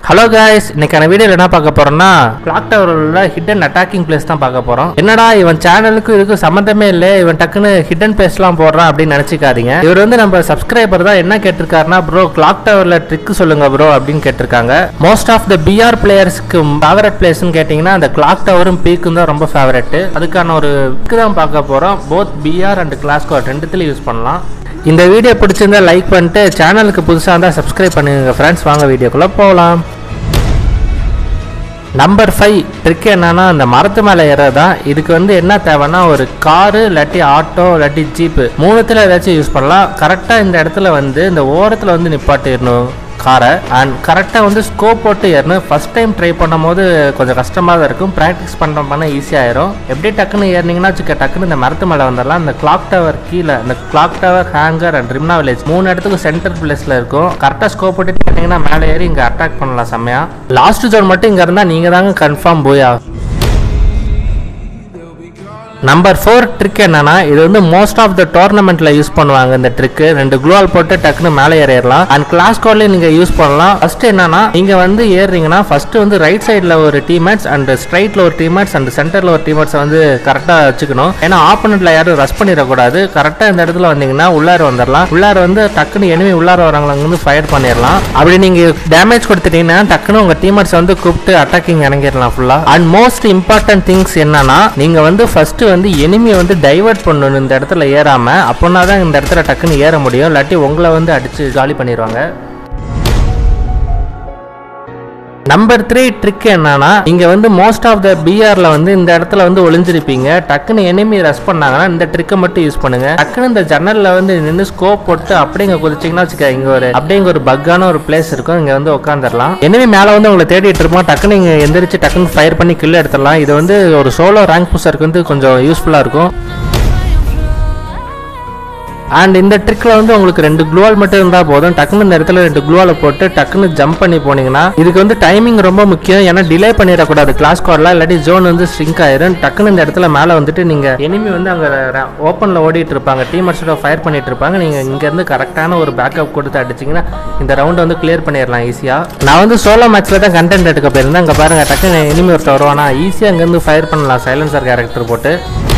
hello guys இன்னைக்கான வீடியோவில் என்ன பார்க்க போறோம்னா கிளாக் டவரில் ஹிடன் அட்டாக்கிங் பிளேஸ் தான் பார்க்க போறோம் என்னடா இவன் சேனலுக்கு இதுக்கு சம்மந்தமே இல்லை இவன் டக்குன்னு ஹிடன் பிளேஸ்லாம் போடுறான் அப்படின்னு நினைச்சுக்காதீங்க இவர் வந்து நம்ம சப்ஸ்கிரைபர் தான் என்ன கேட்டிருக்காருன்னா ப்ரோ கிளாக் டவரில் ட்ரிக் சொல்லுங்க ப்ரோ அப்படின்னு கேட்டிருக்காங்க மோஸ்ட் ஆஃப் த பிஆர் பிளேயர்ஸ்க்கு ஃபேவரட் பிளேஸ்னு கேட்டிங்கன்னா அந்த கிளாக் டவரும் பீக்கும் தான் ரொம்ப ஃபேவரட் அதுக்கான ஒரு ட்ரிக் தான் பார்க்க போறோம் both BR and clash squad ரெண்டுத்துல யூஸ் பண்ணலாம் இந்த வீடியோ பிடிச்சிருந்தா லைக் பண்ணிட்டு சேனலுக்கு புதுசாக இருந்தால் சப்ஸ்கிரைப் பண்ணுங்க ஃப்ரெண்ட்ஸ் வாங்க வீடியோக்குள்ளே போகலாம் நம்பர் ஃபைவ் ட்ரிக் என்னன்னா அந்த மரத்து மேலே ஏறதான் இதுக்கு வந்து என்ன தேவைன்னா ஒரு காரு இல்லாட்டி ஆட்டோ இல்லாட்டி ஜீப்பு மூணுத்தில் ஏதாச்சும் யூஸ் பண்ணலாம் கரெக்டாக இந்த இடத்துல வந்து இந்த ஓரத்தில் வந்து நிப்பாட்டிடணும் காரை அண்ட் கரெக்டாக வந்து ஸ்கோப் போட்டு ஏறணும் ஃபர்ஸ்ட் டைம் ட்ரை பண்ணும்போது கொஞ்சம் கஷ்டமாக தான் இருக்கும் ப்ராக்டிஸ் பண்ண பண்ண ஈஸியாயிரும் எப்படி டக்குன்னு ஏறினீங்கன்னா வச்சுக்க டக்குன்னு இந்த மரத்து மேலே வந்துடலாம் இந்த கிளாக் டவர் கீழே இந்த clock tower hangar and Rim Nam village மூணு இடத்துக்கு சென்டர் பிளேஸில் இருக்கும் கரெக்டாக ஸ்கோப் போட்டு ஏறினீங்கன்னா மேலே ஏறி இங்கே அட்டாக் பண்ணலாம் செம்மையா லாஸ்ட் ஜோன் மட்டும் இங்கே இருந்தால் நீங்கள் தாங்க கன்ஃபார்ம் போயா நம்பர் ஃபோர் ட்ரிக் என்னன்னா இது வந்து மோஸ்ட் ஆஃப் த டோர்னமெண்ட்ல யூஸ் பண்ணுவாங்க இந்த ட்ரிக் ரெண்டு குளோவால் போட்டு டக்குன்னு மேலே ஏறிடலாம் அண்ட் கிளாஸ் கோட்லயும் நீங்க யூஸ் பண்ணலாம் ஃபர்ஸ்ட் என்னன்னா நீங்க வந்து ஏறுறீங்கன்னா ஃபர்ஸ்ட் வந்து ரைட் சைடில் ஒரு டீமேட்ஸ் அண்ட் ஸ்ட்ரைட்ல ஒரு டீமேட்ஸ் அண்ட் சென்டர்ல ஒரு டீமேட்ஸ் வந்து கரெக்டா வச்சுக்கணும் ஏன்னா ஆப்போனண்ட்ல யாரும் ரஷ் பண்ணிடக்கூடாது கரெக்டா இந்த இடத்துல வந்தீங்கன்னா உள்ளார வந்துடலாம் உள்ளார வந்து டக்குன்னு எனிமி உள்ளார வரவங்களை வந்து ஃபயர் பண்ணிடலாம் அப்படி நீங்க டேமேஜ் கொடுத்துட்டீங்கன்னா டக்குன்னு உங்க டீமேட்ஸ் வந்து கூப்பிட்டு அட்டாக்கிங் இறங்கிடலாம் ஃபுல்லா அண்ட் மோஸ்ட் இம்பார்ட்டன்ட் திங்ஸ் என்னன்னா நீங்க வந்து ஃபர்ஸ்ட் வந்து எனிமியை வந்து டைவர்ட் பண்ணணும் இந்த இடத்துல ஏறாம அப்போனா தான் இந்த இடத்துல டக்குன்னு ஏற முடியும் இல்லாட்டி உங்களை வந்து அடிச்சு ஜாலி பண்ணிடுவாங்க நம்பர் த்ரீ ட்ரிக் என்னன்னா இங்க வந்து மோஸ்ட் ஆஃப் த பிஆர்ல வந்து இந்த இடத்துல வந்து ஒளிஞ்சிருப்பீங்க டக்குன்னு எனிமி ரஷ் பண்ணாங்கன்னா இந்த ட்ரிக்கை மட்டும் யூஸ் பண்ணுங்க டக்குன்னு இந்த ஜன்னல்ல வந்து நின்று ஸ்கோப் போட்டு அப்படியே இங்க குதிச்சிங்கன்னா வச்சுக்க இங்க ஒரு அப்படியே இங்க ஒரு பக்கான ஒரு பிளேஸ் இருக்கும் இங்க வந்து உட்காந்துடலாம் எனிமி மேல வந்து உங்களை தேடிட்டு இருப்போம் டக்குன்னு இங்க எந்திரிச்சு டக்குன்னு ஃபயர் பண்ணி கில் எடுத்துடலாம் இது வந்து ஒரு சோலோ ரேங்க் புஷருக்கு வந்து கொஞ்சம் யூஸ்ஃபுல்லா இருக்கும் அண்ட் இந்த ட்ரிக்ல வந்து உங்களுக்கு ரெண்டு குளோவால் மட்டும் இருந்தால் போதும் டக்குன்னு இந்த இடத்துல ரெண்டு குளோவாலை போட்டு டக்குன்னு ஜம்ப் பண்ணி போனீங்கன்னா இதுக்கு வந்து டைமிங் ரொம்ப முக்கியம் ஏன்னா டிலே பண்ணிடக்கூடாது கிளாஸ் கோட்ல இல்லாட்டி ஜோன் வந்து ஸ்ட்ரிங்க் ஆயிரும் டக்குன்னு இந்த இடத்துல மேலே வந்துட்டு நீங்க எனிமி வந்து அங்கே ஓப்பனில் ஓடிட்டு இருப்பாங்க டீமர்ஸோட ஃபயர் பண்ணிட்டு இருப்பாங்க நீங்க இங்க இருந்து கரெக்டான ஒரு பேக்கப் கொடுத்து அடிச்சிங்கன்னா இந்த ரவுண்ட் வந்து கிளியர் பண்ணிடலாம் ஈஸியா நான் வந்து சோலோ மேட்ச்ல தான் கண்டென்ட் எடுக்க போயிருந்தேன் அங்கே பாருங்க டக்குன்னு எனிமி ஒருத்தர் வருவானா ஈஸியாக அங்கேருந்து ஃபயர் பண்ணலாம் சைலன்சர் கேரக்டர் போட்டு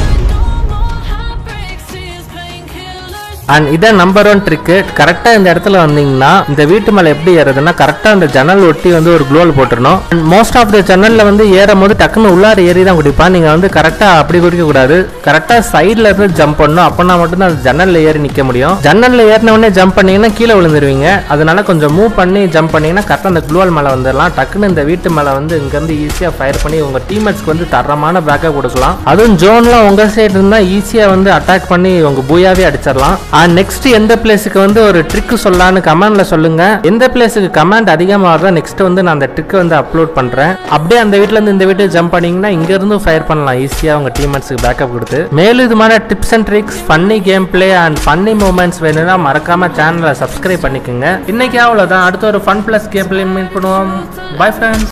அண்ட் இதான் நம்பர் ஒன் ட்ரிக்கு கரெக்டாக இந்த இடத்துல வந்தீங்கன்னா இந்த வீட்டு மேலே எப்படி ஏறுதுன்னா கரெக்டாக அந்த ஜன்னல் ஒட்டி வந்து ஒரு க்ளோல் போட்டுருணும் அண்ட் மோஸ்ட் ஆஃப் த ஜன்னலில் வந்து ஏறும் போது டக்குன்னு உள்ளார ஏறி தான் குடிப்பான் நீங்கள் வந்து கரெக்டாக அப்படி குடிக்க கூடாது கரெக்டாக சைடில் இருந்து ஜம்ப் பண்ணணும் அப்போனா மட்டும்தான் அந்த ஜன்னலில் ஏறி நிற்க முடியும் ஜன்னலில் ஏறின உடனே ஜம்ப் பண்ணீங்கன்னா கீழே விழுந்துருவீங்க அதனால கொஞ்சம் மூவ் பண்ணி ஜம்ப் பண்ணீங்கன்னா கரெக்டாக அந்த க்ளோல் மேலே வந்துடலாம் டக்குன்னு இந்த வீட்டு மேலே வந்து இங்கேருந்து ஈஸியாக ஃபயர் பண்ணி உங்கள் டீம்மேட்ஸ்க்கு வந்து தரமான பேக்கப் கொடுக்கலாம் அதுவும் ஜோன்லாம் உங்கள் சைடு இருந்தால் ஈஸியாக வந்து அட்டாக் பண்ணி உங்கள் பூயாவே அடிச்சிடலாம் அண்ட் நெக்ஸ்ட் எந்த பிளேஸுக்கு வந்து ஒரு ட்ரிக் சொல்லலான்னு கமெண்ட்ல சொல்லுங்க எந்த பிளேஸுக்கு கமெண்ட் அதிகமாக வருதோ நெக்ஸ்ட் வந்து நான் அந்த ட்ரிக்கை வந்து அப்லோட் பண்றேன் அப்படியே அந்த வீட்ல இருந்து இந்த வீட்டுக்கு ஜம்ப் பண்ணீங்கன்னா இங்க இருந்து ஃபயர் பண்ணலாம் ஈஸியா உங்க டீம்மேட்ஸ்க்கு பேக்கப் கொடுத்து மேலும் இது மாதிரி tips and tricks funny game play and funny moments வேணும்னா மறக்காம சேனலை சப்ஸ்கிரைப் பண்ணிக்கோங்க இன்னைக்கு அவ்வளோதான் அடுத்த ஒரு fun plus game play meet பண்ணுவோம் பை ஃப்ரெண்ட்ஸ்